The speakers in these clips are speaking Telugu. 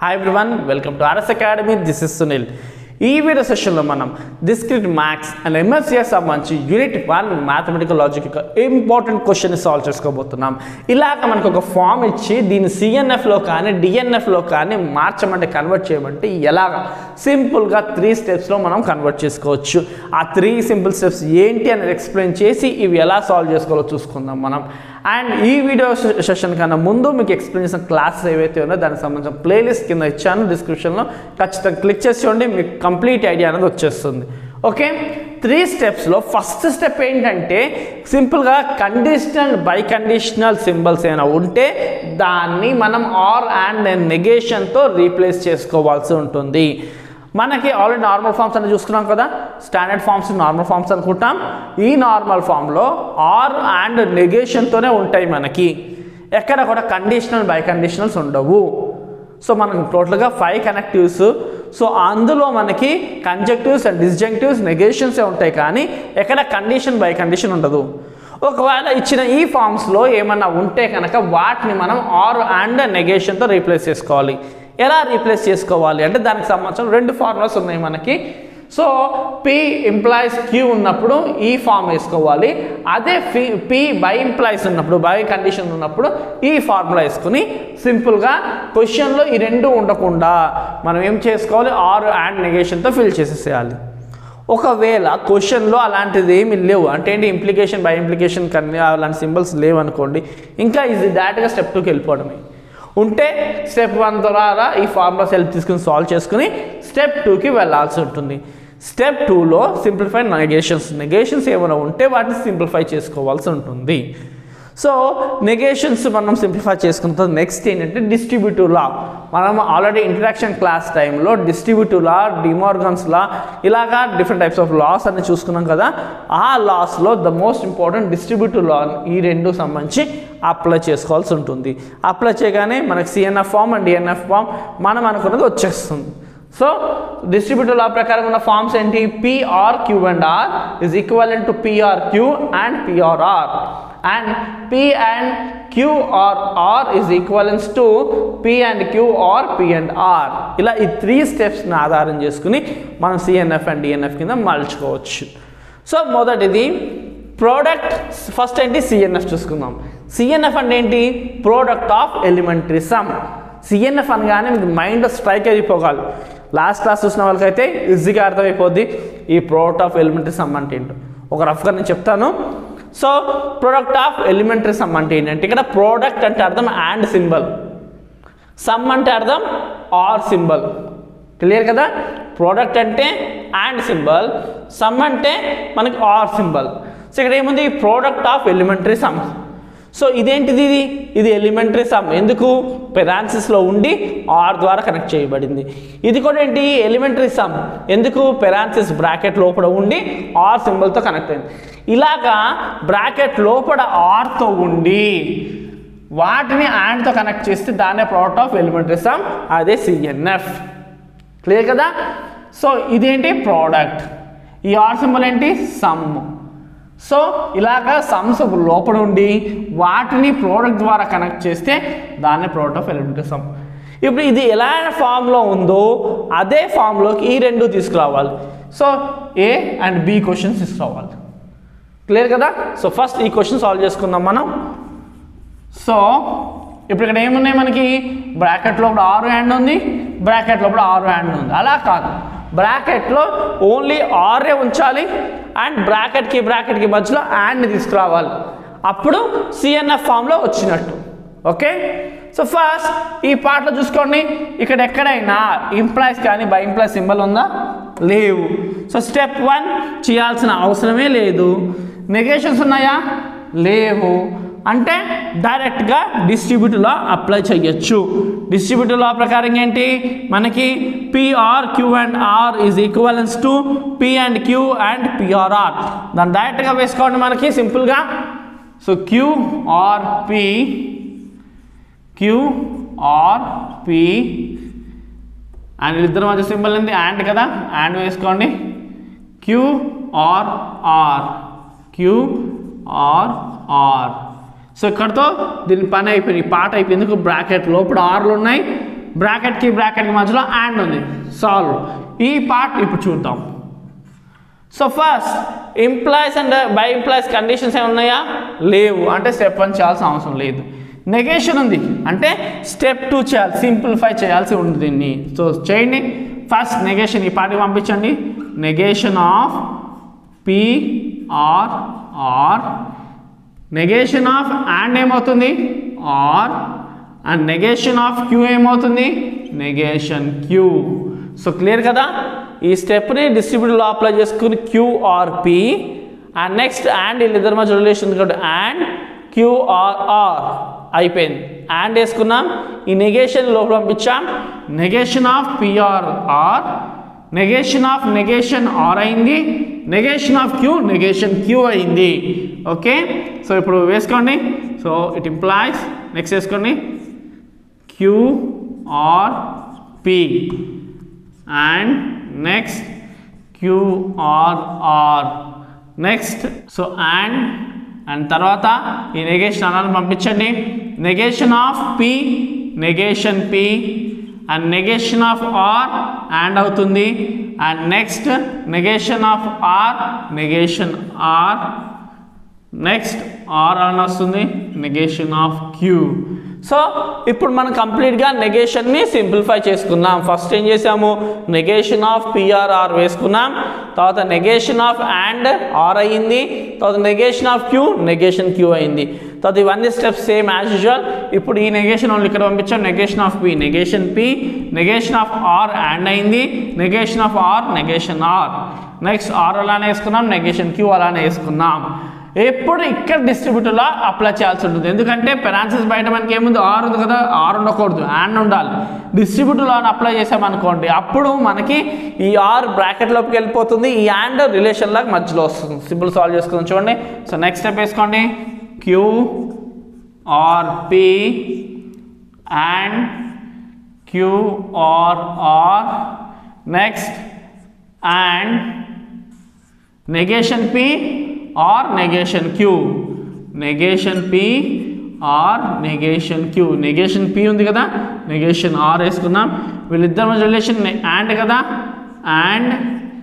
hi everyone welcome to RS academy this is Sunil ఈ వీడియో సెషన్లో మనం డిస్క్రిట్ మ్యాథ్స్ అండ్ ఎంఎస్సిఎస్ సంబంధించి యూనిట్ వన్ మ్యాథమెటికల్ లాజిక్ యొక్క ఇంపార్టెంట్ క్వశ్చన్ సాల్వ్ చేసుకోబోతున్నాం ఇలాగ మనకు ఒక ఫామ్ ఇచ్చి దీన్ని సిఎన్ఎఫ్లో కానీ డిఎన్ఎఫ్లో కానీ మార్చమంటే కన్వర్ట్ చేయమంటే ఎలాగ సింపుల్గా త్రీ స్టెప్స్లో మనం కన్వర్ట్ చేసుకోవచ్చు ఆ త్రీ సింపుల్ స్టెప్స్ ఏంటి అనేది ఎక్స్ప్లెయిన్ చేసి ఇవి ఎలా సాల్వ్ చేసుకోవాలో చూసుకుందాం మనం అండ్ ఈ వీడియో సెషన్ కన్నా ముందు మీకు ఎక్స్ప్లెయిన్ చేసిన క్లాసెస్ ఏవైతే ఉన్నాయో దానికి సంబంధించిన ప్లేలిస్ట్ కింద ఇచ్చాను డిస్క్రిప్షన్లో ఖచ్చితంగా క్లిక్ చేసి చూడండి మీకు కంప్లీట్ ఐడియా అనేది వచ్చేస్తుంది ఓకే త్రీ స్టెప్స్లో ఫస్ట్ స్టెప్ ఏంటంటే సింపుల్గా కండిషనల్ బై కండిషనల్ సింబల్స్ ఏమైనా ఉంటే దాన్ని మనం ఆర్ అండ్ నెగేషన్తో రీప్లేస్ చేసుకోవాల్సి ఉంటుంది మనకి ఆల్రెడీ నార్మల్ ఫామ్స్ అని చూసుకున్నాం కదా స్టాండర్డ్ ఫామ్స్ నార్మల్ ఫామ్స్ అనుకుంటాం ఈ నార్మల్ ఫామ్లో ఆర్ అండ్ నెగేషన్తోనే ఉంటాయి మనకి ఎక్కడ కూడా కండిషనల్ బై కండిషనల్స్ ఉండవు సో మనకు టోటల్గా ఫైవ్ కనెక్టివ్స్ సో అందులో మనకి కంజెక్టివ్స్ అండ్ డిస్జంక్టివ్స్ నెగేషన్సే ఉంటాయి కానీ ఎక్కడ కండిషన్ బై కండిషన్ ఉండదు ఒకవేళ ఇచ్చిన ఈ ఫామ్స్లో ఏమన్నా ఉంటే కనుక వాటిని మనం ఆర్ అండ్ నెగేషన్తో రీప్లేస్ చేసుకోవాలి ఎలా రీప్లేస్ చేసుకోవాలి అంటే దానికి సంబంధించిన రెండు ఫార్ములాస్ ఉన్నాయి మనకి సో పి ఇంప్లాయిస్ క్యూ ఉన్నప్పుడు ఈ ఫామ్ వేసుకోవాలి అదే ఫి పి బై ఇంప్లాయిస్ ఉన్నప్పుడు బై కండిషన్ ఉన్నప్పుడు ఈ ఫార్ములా వేసుకుని సింపుల్గా క్వశ్చన్లో ఈ రెండు ఉండకుండా మనం ఏం చేసుకోవాలి ఆర్ అండ్ నెగేషన్తో ఫిల్ చేసేసేయాలి ఒకవేళ క్వశ్చన్లో అలాంటిది ఏమి లేవు అంటే ఏంటి ఇంప్లికేషన్ బై ఇంప్లికేషన్ కన్నీ అలాంటి సింబల్స్ లేవు అనుకోండి ఇంకా ఇది డైరెక్ట్గా స్టెప్ టూకి వెళ్ళిపోవడమే ఉంటే స్టెప్ వన్ ద్వారా ఈ ఫార్ములాస్ హెల్ప్ తీసుకుని సాల్వ్ చేసుకుని స్టెప్ టూకి వెళ్ళాల్సి ఉంటుంది స్టెప్ టూలో సింప్లిఫై నెగేషన్స్ నెగేషన్స్ ఏమైనా ఉంటే వాటిని సింప్లిఫై చేసుకోవాల్సి ఉంటుంది సో నెగేషన్స్ మనం సింప్లిఫై చేసుకున్న తర్వాత నెక్స్ట్ ఏంటంటే డిస్ట్రిబ్యూటివ్ లా మనం ఆల్రెడీ ఇంట్రడక్షన్ క్లాస్ టైంలో డిస్ట్రిబ్యూటివ్ లా డిమార్గన్స్ లా ఇలాగా డిఫరెంట్ టైప్స్ ఆఫ్ లాస్ అని చూసుకున్నాం కదా ఆ లాస్లో the most important distributive law ఈ రెండు సంబంధించి అప్లై చేసుకోవాల్సి ఉంటుంది అప్లై చేయగానే మనకి CNF form and DNF form మనం అనుకున్నది వచ్చేస్తుంది సో డిస్ట్రిబ్యూటివ్ లా ప్రకారం ఉన్న ఫార్మ్స్ ఏంటి P or Q and R is equal to P or Q and P or R and P and Q or R is equivalence to P and Q or P and R ఇలా ఈ త్రీ స్టెప్స్ని ఆధారం చేసుకుని మనం సిఎన్ఎఫ్ అండ్ డిఎన్ఎఫ్ కింద మలుచుకోవచ్చు సో మొదటిది ప్రోడక్ట్ ఫస్ట్ ఏంటి సిఎన్ఎఫ్ చూసుకుందాం సిఎన్ఎఫ్ అంటే ఏంటి product of elementary sum CNF అనగానే మీకు మైండ్ స్ట్రైక్ అయిపోగలరు లాస్ట్ క్లాస్ చూసిన వాళ్ళకైతే ఈజీగా అర్థమైపోద్ది ఈ ప్రోడక్ట్ ఆఫ్ ఎలిమెంటరీ సమ్ అంటే ఏంటో ఒక రఫ్గా నేను చెప్తాను so product of elementary sum అంటే ఏంటంటే ఇక్కడ ప్రోడక్ట్ అంటే అర్థం అండ్ సింబల్ సమ్ అంటే అర్థం ఆర్ సింబల్ క్లియర్ కదా ప్రోడక్ట్ అంటే అండ్ సింబల్ సమ్ అంటే మనకి ఆర్ సింబల్ సో ఇక్కడ ఏముంది product of elementary sum so ఇదేంటిది ఇది ఇది ఎలిమెంటరీ సమ్ ఎందుకు పెరాన్సిస్లో ఉండి ఆర్ ద్వారా కనెక్ట్ చేయబడింది ఇది కూడా ఏంటి ఎలిమెంటరీ సమ్ ఎందుకు పెరాన్సిస్ బ్రాకెట్ లోపల ఉండి ఆర్ సింబల్తో కనెక్ట్ అయింది ఇలాగా బ్రాకెట్ లోపల ఆర్తో ఉండి వాటిని తో కనెక్ట్ చేస్తే దాన్నే ప్రోడక్ట్ ఆఫ్ ఎలిమెంటరీ సమ్ అదే సిఎన్ఎఫ్ క్లియర్ కదా సో ఇదేంటి ప్రోడక్ట్ ఈ ఆర్ సింబల్ ఏంటి సమ్ సో ఇలాగా సమ్స్ లోపల ఉండి వాటిని ప్రోడక్ట్ ద్వారా కనెక్ట్ చేస్తే దాన్నే ప్రోడక్ట్ ఆఫ్ ఎలిమెంటరీ సమ్ ఇప్పుడు ఇది ఎలా ఫామ్లో ఉందో అదే ఫామ్లోకి ఈ రెండు తీసుకురావాలి so A and B questions తీసుకురావాలి క్లియర్ కదా సో ఫస్ట్ ఈ క్వశ్చన్ సాల్వ్ చేసుకుందాం మనం సో ఇప్పుడు ఇక్కడ ఏమున్నాయి మనకి బ్రాకెట్ లోపల ఆరు హ్యాండ్ ఉంది బ్రాకెట్ లోపల ఆరు హ్యాండ్ ఉంది అలా కాదు బ్రాకెట్లో ఓన్లీ ఆరే ఉంచాలి అండ్ బ్రాకెట్కి బ్రాకెట్కి మధ్యలో హ్యాండ్ తీసుకురావాలి అప్పుడు సిఎన్ఎఫ్ ఫామ్లో వచ్చినట్టు ఓకే సో ఫస్ట్ ఈ పార్ట్లో చూసుకోండి ఇక్కడ ఎక్కడైనా ఇంప్లాయిస్ కానీ బై ఇంప్లాయిస్ సింబల్ ఉందా లేవు సో స్టెప్ వన్ చేయాల్సిన అవసరమే లేదు నెగేషన్స్ ఉన్నాయా లేవు అంటే డైరెక్ట్గా డిస్ట్రిబ్యూటివ్లో అప్లై చేయొచ్చు డిస్ట్రిబ్యూటివ్ లా ప్రకారం ఏంటి మనకి P or Q and R is equivalence to P and Q and P or R దాన్ని డైరెక్ట్గా వేసుకోండి మనకి సింపుల్గా so Q or P Q or P and ఇద్దరు మధ్య సింబల్ ఉంది యాండ్ కదా యాండ్ వేసుకోండి Q or R Q or R so ఇక్కడతో దీని పని అయిపోయింది ఈ పాట అయిపోయింది బ్రాకెట్ లోపల ఆర్లు ఉన్నాయి బ్రాకెట్కి బ్రాకెట్కి మధ్యలో అండ్ ఉంది సాల్వ్ ఈ పార్ట్ ఇప్పుడు చూద్దాం so first implies and bi implies conditions ఏమి ఉన్నాయా లేవు అంటే స్టెప్ వన్ చేయాల్సిన అవసరం లేదు నెగేషన్ ఉంది అంటే స్టెప్ టూ చేయాలి సింప్లిఫై చేయాల్సి ఉంది దీన్ని సో చేయండి ఫస్ట్ నెగేషన్ ఈ పార్టీకి పంపించండి negation of P or R negation of and ఏమవుతుంది or and negation of Q ఏమవుతుంది నెగేషన్ క్యూ సో క్లియర్ కదా ఈ స్టెప్ని డిస్ట్రిబ్యూటర్లో అప్లై చేసుకుని క్యూఆర్పి అండ్ నెక్స్ట్ అండ్ వీళ్ళిద్దరి మధ్య రిలేషన్ కాబట్టి అండ్ క్యూఆర్ఆర్ అయిపోయింది అండ్ వేసుకున్నాం ఈ నెగేషన్ లోపల పంపించాం negation of P or R negation of negation are అయింది negation of Q negation Q అయింది ఓకే సో ఇప్పుడు వేసుకోండి సో ఇట్ ఇంప్లాయ్స్ నెక్స్ట్ వేసుకోండి Q or P and next Q or R next so and and తర్వాత ఈ నెగేషన్ అనాన్ని పంపించండి negation of P negation P and negation of are and అవుతుంది and next negation of are negation R next R అని వస్తుంది నెగేషన్ ఆఫ్ క్యూ సో ఇప్పుడు మనం కంప్లీట్గా నెగేషన్ని సింప్లిఫై చేసుకున్నాం ఫస్ట్ ఏం చేసాము నెగేషన్ ఆఫ్ పిఆర్ఆర్ వేసుకున్నాం తర్వాత నెగేషన్ ఆఫ్ అండ్ ఆర్ అయ్యింది తర్వాత negation of Q negation Q అయింది తర్వాత ఇవన్నీ స్టెప్స్ సేమ్ యాజ్ యూజువల్ ఇప్పుడు ఈ నెగేషన్ ఓన్లీ ఇక్కడ పంపించాం negation of P negation P negation of are and అయింది negation of are negation R next R అలానే వేసుకున్నాం నెగేషన్ క్యూ అలానే వేసుకున్నాం ఎప్పుడు ఇక్కడ డిస్ట్రిబ్యూటర్లో అప్లై చేయాల్సి ఉంటుంది ఎందుకంటే పెరాన్సిస్ బయట మనకి ఏముంది ఆర్ ఉంది కదా ఆర్ ఉండకూడదు అండ్ ఉండాలి డిస్ట్రిబ్యూటర్లో అప్లై చేసామనుకోండి అప్పుడు మనకి ఈ ఆర్ బ్రాకెట్లోకి వెళ్ళిపోతుంది ఈ అండ్ రిలేషన్ లాగా మధ్యలో వస్తుంది సింపుల్ సాల్వ్ చేసుకుందాం చూడండి సో నెక్స్ట్ స్టెప్ వేసుకోండి Q or P and Q or R next and negation P or negation Q negation P or negation Q negation P ఉంది కదా నెగేషన్ ఆర్ వేసుకున్నాం వీళ్ళిద్దరి మధ్య రిలేషన్ అండ్ కదా and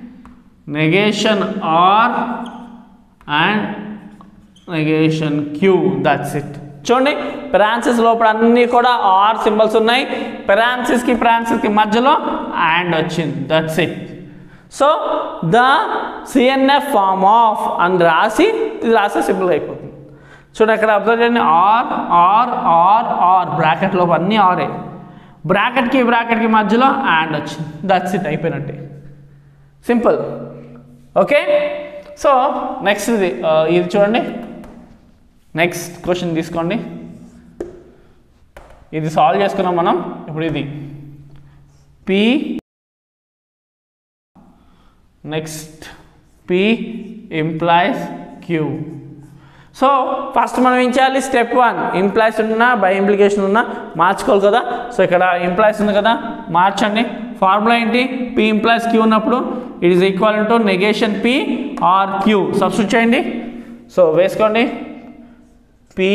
negation R and negation Q that's it చూడండి పెరాన్సిస్ లోపల అన్నీ కూడా ఆర్ సింబల్స్ ఉన్నాయి పెరాన్సిస్కి పెరాన్సిస్కి మధ్యలో అండ్ వచ్చింది that's it so the CNF form of అని రాసి ఇది రాస్తే సింపుల్ అయిపోతుంది చూడండి అక్కడ అబ్జర్వ్ చేయండి or or or or bracket లోపు అన్నీ ఆరే బ్రాకెట్కి బ్రాకెట్కి మధ్యలో అండ్ వచ్చింది దట్స్ ఇట్ అయిపోయినట్టే సింపుల్ ఓకే సో నెక్స్ట్ ఇది ఆ, ఇది చూడండి నెక్స్ట్ క్వశ్చన్ తీసుకోండి ఇది సాల్వ్ చేసుకున్నాం మనం ఇప్పుడు ఇది P next P implies Q so first మనం ఏం చేయాలి స్టెప్ వన్ ఇంప్లాయిస్ ఉన్నా బై ఇంప్లికేషన్ ఉన్నా మార్చుకోవాలి కదా సో ఇక్కడ ఇంప్లాయిస్ ఉంది కదా మార్చండి ఫార్ములా ఏంటి పి ఇంప్లాయిస్ క్యూ ఉన్నప్పుడు it is equal to negation P or Q substitute చేయండి సో వేసుకోండి పి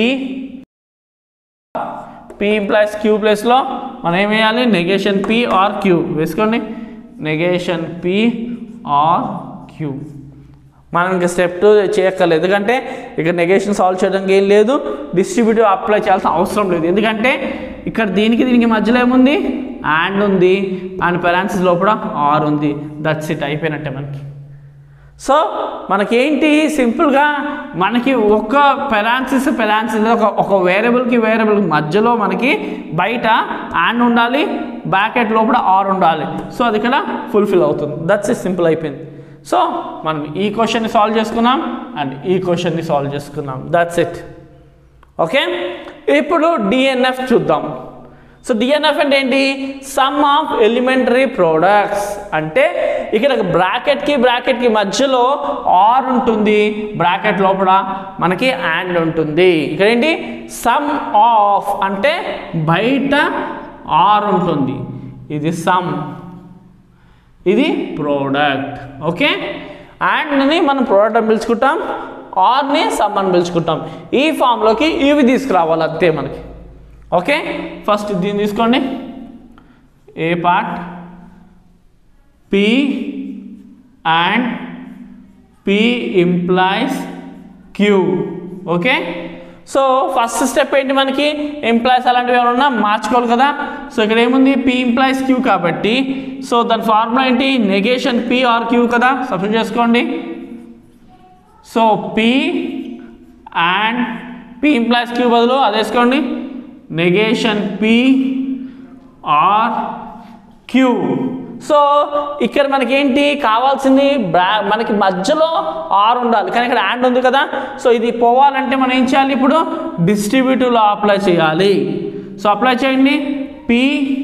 పి ఇంప్లాయిస్ క్యూ ప్లేస్లో మనం ఏం వేయాలి నెగేషన్ పి ఆర్ క్యూ వేసుకోండి నెగేషన్ పి ఆర్ క్యూ మనం ఇంకా స్టెప్ టూ చేయక్కర్లేదు ఎందుకంటే ఇక్కడ నెగేషన్ సాల్వ్ చేయడానికి ఏం లేదు డిస్ట్రిబ్యూటివ్ అప్లై చేయాల్సిన అవసరం లేదు ఎందుకంటే ఇక్కడ దీనికి దీనికి మధ్యలో ఏముంది అండ్ ఉంది అండ్ పెరాన్సిస్ లోపల ఆర్ ఉంది దట్స్ ఇట్ అయిపోయినట్టే మనకి సో మనకేంటి సింపుల్గా మనకి ఒక పెరాన్సిస్ పెరాన్సిస్ ఒక ఒక వేరియబుల్కి వేరియబుల్ మధ్యలో మనకి బయట అండ్ ఉండాలి బ్యాకెట్ లోపల ఆర్ ఉండాలి సో అది ఇక్కడ ఫుల్ఫిల్ అవుతుంది దట్స్ ఇట్ సింపుల్ అయిపోయింది సో మనం ఈ క్వశ్చన్ని సాల్వ్ చేసుకున్నాం అండ్ ఈ క్వశ్చన్ని సాల్వ్ చేసుకున్నాం దట్స్ ఇట్ ఓకే ఇప్పుడు డిఎన్ఎఫ్ చూద్దాం సో డిఎన్ఎఫ్ అంటే ఏంటి సమ్ ఆఫ్ ఎలిమెంటరీ ప్రోడక్ట్స్ అంటే ఇక్కడ బ్రాకెట్కి బ్రాకెట్కి మధ్యలో ఆర్ ఉంటుంది బ్రాకెట్ లోపల మనకి అండ్ ఉంటుంది ఇక్కడ ఏంటి సమ్ ఆఫ్ అంటే బయట ఆర్ ఉంటుంది ఇది సమ్ ఇది ప్రోడక్ట్ ఓకే అండ్ని మనం ప్రోడక్ట్ అని పిలుచుకుంటాం ఆర్ని సమ్ అని పిలుచుకుంటాం ఈ ఫామ్లోకి ఇవి తీసుకురావాలి అంతే మనకి ఓకే ఫస్ట్ దీన్ని తీసుకోండి A part P and P implies Q okay so first step ఏంటి మనకి ఎంప్లాయీస్ అలాంటివి ఏమైనా ఉన్నా మార్చుకోవాలి కదా సో ఇక్కడ ఏముంది పి ఇంప్లాయీస్ క్యూ కాబట్టి సో దాని ఫార్ములా ఏంటి నెగేషన్ పి ఆర్ క్యూ కదా సబ్స్టిట్యూట్ చేసుకోండి so P and P implies Q బదులు అది వేసుకోండి negation P or Q so ఇక్కడ మనకి ఏంటి కావాల్సింది బ్రా మనకి మధ్యలో ఆర్ ఉండాలి కానీ ఇక్కడ యాండ్ ఉంది కదా సో ఇది పోవాలంటే మనం ఏం చేయాలి ఇప్పుడు డిస్ట్రిబ్యూటివ్లో అప్లై చేయాలి సో అప్లై చేయండి P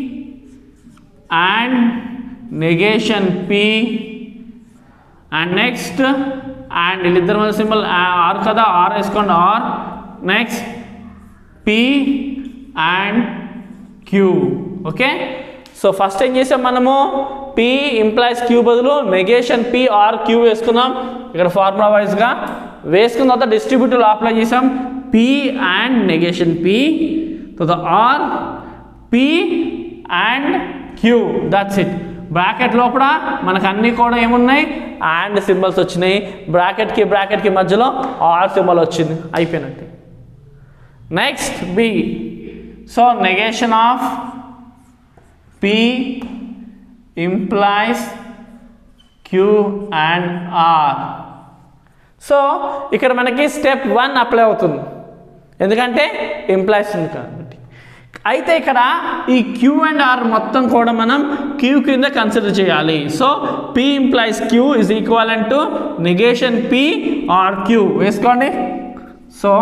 and negation P and next and వీళ్ళిద్దరి మధ్య సింబల్ ఆర్ కదా ఆర్ వేసుకోండి or next P and Q okay so first ఏం చేసాం మనము పి ఇంప్లాయిస్ క్యూ బదులు నెగేషన్ పి ఆర్ క్యూ వేసుకున్నాం ఇక్కడ ఫార్ములా వైజ్గా వేసుకున్న తర్వాత డిస్ట్రిబ్యూటివ్ అప్లై చేసాం పి అండ్ నెగేషన్ పి తర్వాత or P and Q that's it bracket లోపల మనకు అన్నీ కూడా ఏమున్నాయి అండ్ సింబల్స్ వచ్చినాయి బ్రాకెట్కి బ్రాకెట్కి మధ్యలో ఆర్ సింబల్ వచ్చింది అయిపోయినట్టు next B so negation of P implies Q and or so ఇక్కడ మనకి స్టెప్ వన్ అప్లై అవుతుంది ఎందుకంటే ఇంప్లాయిస్ ఉంది కాబట్టి అయితే ఇక్కడ ఈ క్యూ అండ్ ఆర్ మొత్తం కూడా మనం క్యూ కింద కన్సిడర్ చేయాలి so P implies Q is equal to negation P or Q వేసుకోండి సో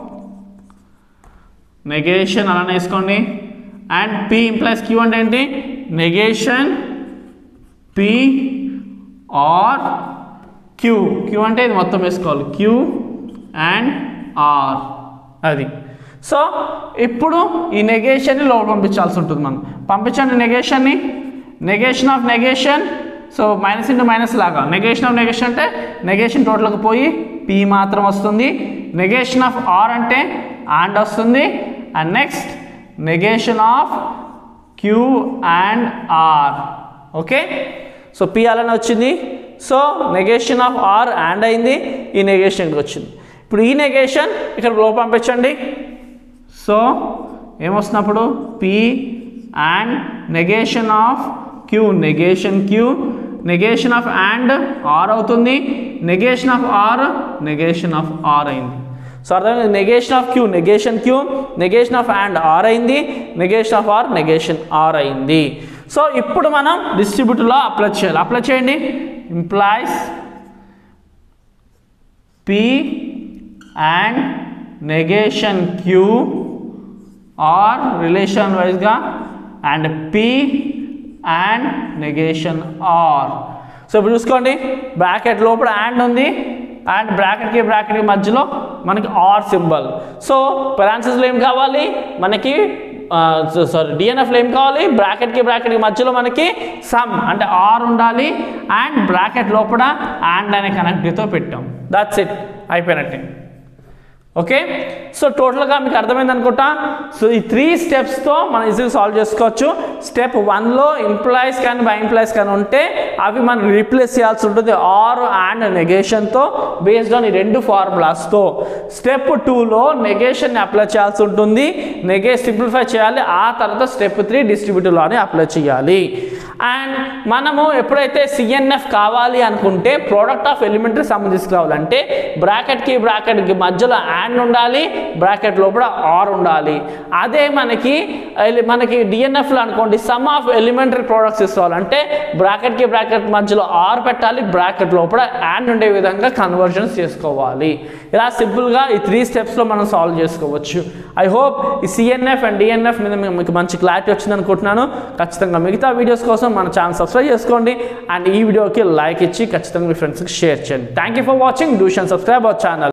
నెగేషన్ అలానే వేసుకోండి అండ్ పి ఇంప్లాయిస్ క్యూ అంటే ఏంటి negation P or Q Q అంటే ఇది మొత్తం వేసుకోవాలి క్యూ అండ్ ఆర్ అది సో ఇప్పుడు ఈ నెగేషన్ని లోపల పంపించాల్సి ఉంటుంది మనం పంపించండి నెగేషన్ని negation of negation so minus into minus లాగా నెగేషన్ ఆఫ్ నెగేషన్ అంటే నెగేషన్ టోటల్కి పోయి పి మాత్రం వస్తుంది నెగేషన్ ఆఫ్ ఆర్ అంటే అండ్ వస్తుంది and next negation of Q and or okay so P అలానే వచ్చింది so negation of are and అయింది ఈ నెగేషన్ ఇక్కడికి వచ్చింది ఇప్పుడు ఈ నెగేషన్ ఇక్కడ లోపల పంపించండి సో ఏమొస్తున్నప్పుడు P and negation of Q negation Q negation of and or అవుతుంది negation of are negation of or అయింది సో అర్థమైంది negation of Q negation Q negation of and or అయింది negation of are negation are అయింది సో ఇప్పుడు మనం డిస్ట్రిబ్యూటర్లో అప్లై చేయాలి అప్లై చేయండి implies P and negation Q or relation వైజ్గా and P and negation or so ఇప్పుడు చూసుకోండి బ్రాకెట్ లోపల అండ్ ఉంది అండ్ బ్రాకెట్కి బ్రాకెట్కి మధ్యలో మనకి ఆర్ సింబల్ సో పెరాన్సిస్లో ఏం కావాలి మనకి సారీ డిఎన్ఎఫ్లో ఏం కావాలి బ్రాకెట్కి బ్రాకెట్కి మధ్యలో మనకి సమ్ అంటే ఆర్ ఉండాలి అండ్ బ్రాకెట్ లోపల అండ్ అనే కనెక్టివ్తో పెట్టాం దట్స్ ఇట్ అయిపోయినట్టే ఓకే సో టోటల్గా మీకు అర్థమైంది అనుకుంటా సో ఈ త్రీ స్టెప్స్తో మనం ఈజీగా సాల్వ్ చేసుకోవచ్చు స్టెప్ వన్లో ఎంప్లాయీస్ కానీ బై ఎంప్లాయీస్ కానీ ఉంటే అవి మనం రీప్లేస్ చేయాల్సి ఉంటుంది ఆర్ అండ్ నెగేషన్తో బేస్డ్ ఆన్ ఈ రెండు ఫార్ములాస్తో స్టెప్ టూలో నెగేషన్ని అప్లై చేయాల్సి ఉంటుంది నెగే సింప్లిఫై చేయాలి ఆ తర్వాత స్టెప్ త్రీ డిస్ట్రిబ్యూటివ్లోనే అప్లై చేయాలి అండ్ మనము ఎప్పుడైతే సిఎన్ఎఫ్ కావాలి అనుకుంటే ప్రోడక్ట్ ఆఫ్ ఎలిమెంటరీ సమ్ తీసుకురావాలంటే బ్రాకెట్కి బ్రాకెట్కి మధ్యలో అండ్ ఉండాలి బ్రాకెట్ లోపల ఆర్ ఉండాలి అదే మనకి ఎలి- మనకి డిఎన్ఎఫ్లో అనుకోండి సమ్ ఆఫ్ ఎలిమెంటరీ ప్రోడక్ట్స్ తీసుకోవాలంటే బ్రాకెట్కి బ్రాకెట్ మధ్యలో ఆర్ పెట్టాలి బ్రాకెట్ లోపల అండ్ ఉండే విధంగా కన్వర్జన్స్ చేసుకోవాలి ఇలా సింపుల్గా ఈ త్రీ స్టెప్స్లో మనం సాల్వ్ చేసుకోవచ్చు ఐ హోప్ ఈ సిఎన్ఎఫ్ అండ్ డిఎన్ఎఫ్ మీద మీ- మీకు మంచి క్లారిటీ వచ్చింది అనుకుంటున్నాను ఖచ్చితంగా మిగతా వీడియోస్ కోసం మన ఛానల్ సబ్స్క్రైబ్ చేసుకోండి అండ్ ఈ వీడియోకి లైక్ ఇచ్చి ఖచ్చితంగా మీ ఫ్రెండ్స్కి షేర్ చేయండి thank you for watching do షన్ సబ్స్క్రైబ్ అవర్ ఛానల్